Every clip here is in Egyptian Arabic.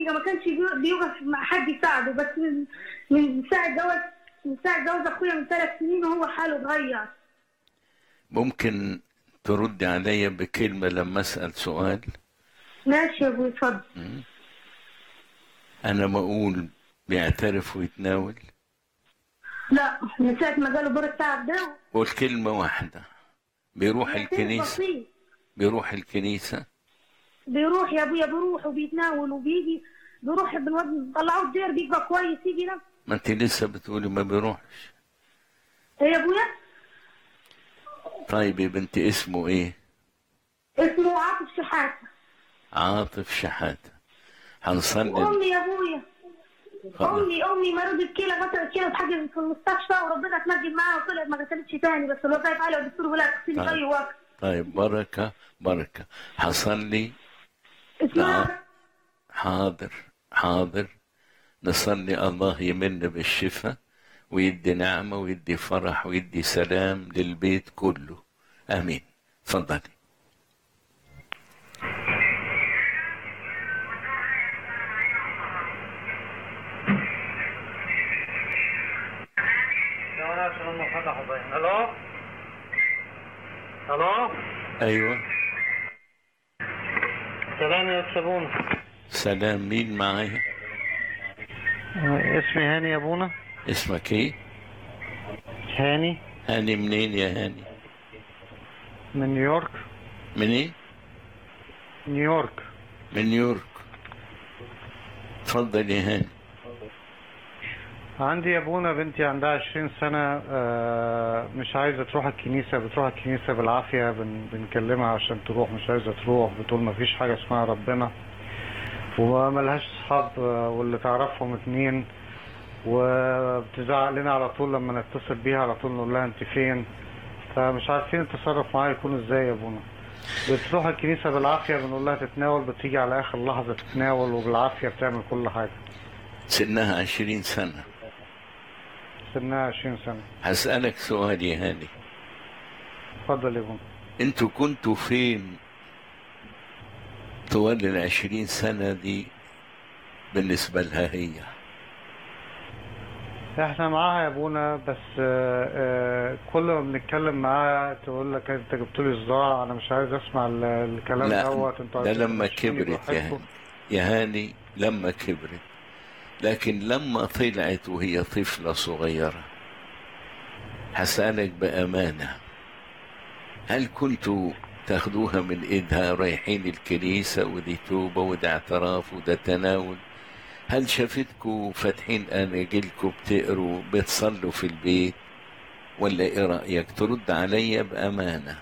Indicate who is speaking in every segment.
Speaker 1: ما كانش بي- بيوقف مع حد يساعده بس من من ساعة جواز من ساعة جواز أخويا من ثلاث سنين وهو حاله اتغير
Speaker 2: ممكن تردي عليا بكلمة لما أسأل سؤال
Speaker 1: ماشي يا أبوي اتفضل
Speaker 2: أنا بقول بيعترف ويتناول
Speaker 1: لا من ساعة ما جاله دور التعب ده
Speaker 2: قول كلمة واحدة بيروح
Speaker 1: بيعترف
Speaker 2: الكنيسة
Speaker 1: بسيط.
Speaker 2: بيروح الكنيسة
Speaker 1: بيروح يا ابويا بيروح وبيتناول وبيجي بيروح بنود- طلعوه الدير بيبقى كويس يجي نفسه
Speaker 2: ما أنت لسه بتقولي ما بيروحش
Speaker 1: ايه يا ابويا
Speaker 2: طيب يا بنتي اسمه إيه
Speaker 1: اسمه عاطف شحاتة
Speaker 2: عاطف شحاتة هنصلي
Speaker 1: وامي يا ابويا
Speaker 2: خلاص.
Speaker 1: امي امي مريضة كلى غسلت كلى اتحجزت في المستشفى وربنا اتمجد معاها وطلعت ما غسلتش تاني بس الوظائف عالية والدكتور بيقول لها تغسلي في
Speaker 2: طيب.
Speaker 1: اي وقت
Speaker 2: طيب بركة بركة هصلي
Speaker 1: اسمها
Speaker 2: حاضر حاضر نصلي الله يمن بالشفاء ويدي نعمة ويدي فرح ويدي سلام للبيت كله آمين تفضلي
Speaker 3: الو الو
Speaker 2: أيوة
Speaker 3: سلام يا استاذ ابونا
Speaker 2: سلام مين معايا
Speaker 3: اسمي هاني يا ابونا
Speaker 2: اسمك ايه
Speaker 3: هاني
Speaker 2: هاني منين يا هاني
Speaker 3: من نيويورك
Speaker 2: منين
Speaker 3: نيويورك
Speaker 2: من نيويورك تفضل يا هاني
Speaker 3: عندي يا ابونا بنتي عندها 20 سنة آه، مش عايزة تروح الكنيسة بتروح الكنيسة بالعافية بن بنكلمها عشان تروح مش عايزة تروح بتقول ما فيش حاجة اسمها ربنا وملهاش صحاب آه، واللي تعرفهم اتنين وبتزعق لنا على طول لما نتصل بيها على طول نقول لها انت فين فمش عارفين التصرف معاها يكون ازاي يا ابونا بتروح الكنيسة بالعافية بنقول لها تتناول بتيجي على آخر لحظة تتناول وبالعافية بتعمل كل حاجة
Speaker 2: سنها عشرين سنة
Speaker 3: سنها 20 سنة
Speaker 2: هسألك سؤال يا هاني
Speaker 3: اتفضل يا ابونا
Speaker 2: انتوا كنتوا فين طوال العشرين سنة دي بالنسبة لها هي
Speaker 3: احنا معاها يا ابونا بس آه، آه، كل ما بنتكلم معاها تقول لك انت جبت لي صداع انا مش عايز اسمع ال- الكلام
Speaker 2: لا
Speaker 3: دوت انتوا
Speaker 2: ده
Speaker 3: عايزين
Speaker 2: لما
Speaker 3: تمشوني
Speaker 2: كبرت يا
Speaker 3: براحتكم.
Speaker 2: هاني يا هاني لما كبرت لكن لما طلعت وهي طفلة صغيرة هسألك بأمانة هل كنتوا تاخدوها من ايدها رايحين الكنيسة ودي توبة وده اعتراف وده تناول هل شافتكوا فاتحين اناجيلكوا بتقروا بتصلوا في البيت ولا ايه رأيك ترد عليا بأمانة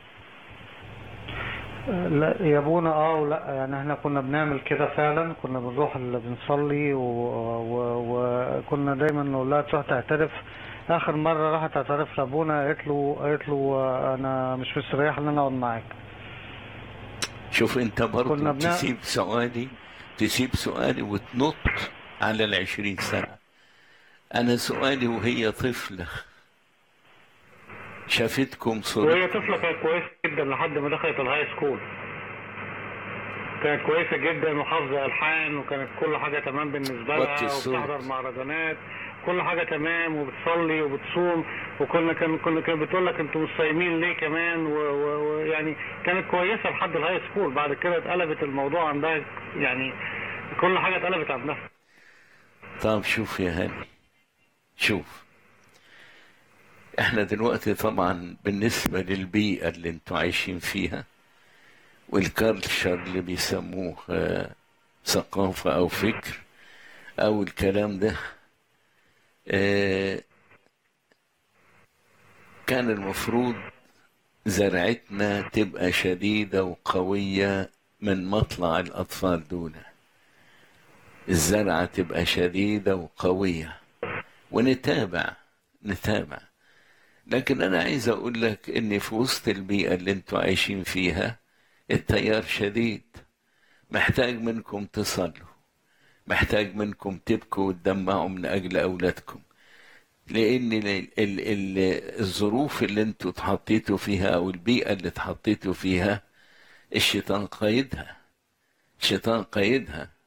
Speaker 3: آه، لا يا ابونا اه ولا يعني احنا كنا بنعمل كده فعلا كنا بنروح اللي بنصلي و- و- وكنا دايما نقول لها تروح تعترف اخر مره راحت تعترف لابونا قالت له قالت له آه، انا مش مستريح ان انا اقعد معاك
Speaker 2: شوف انت برضو
Speaker 3: كنا بنع-
Speaker 2: تسيب سؤالي تسيب سؤالي وتنط على العشرين سنة أنا سؤالي وهي طفلة شافتكم صورة
Speaker 3: وهي طفلة كانت كويسة جدا لحد ما دخلت الهاي سكول كانت كويسة جدا وحافظة ألحان وكانت كل حاجة تمام بالنسبة
Speaker 2: وطي
Speaker 3: لها
Speaker 2: الصوت.
Speaker 3: وبتحضر مهرجانات كل حاجة تمام وبتصلي وبتصوم وكنا كان كنا كانت بتقول لك انتوا مش صايمين ليه كمان و- و- ويعني كانت كويسة لحد الهاي سكول بعد كده اتقلبت الموضوع عندها يعني كل حاجة اتقلبت عندها
Speaker 2: طب شوف يا هاني شوف احنا دلوقتي طبعا بالنسبة للبيئة اللي انتوا عايشين فيها والكالتشر اللي بيسموه آه، ثقافة أو فكر أو الكلام ده آه، كان المفروض زرعتنا تبقى شديدة وقوية من مطلع الأطفال دول الزرعة تبقى شديدة وقوية ونتابع نتابع لكن أنا عايز أقول لك إن في وسط البيئة اللي أنتوا عايشين فيها التيار شديد محتاج منكم تصلوا محتاج منكم تبكوا وتدمعوا من أجل أولادكم لأن ال ال ال الظروف اللي أنتوا اتحطيتوا فيها أو البيئة اللي اتحطيتوا فيها الشيطان قايدها الشيطان قايدها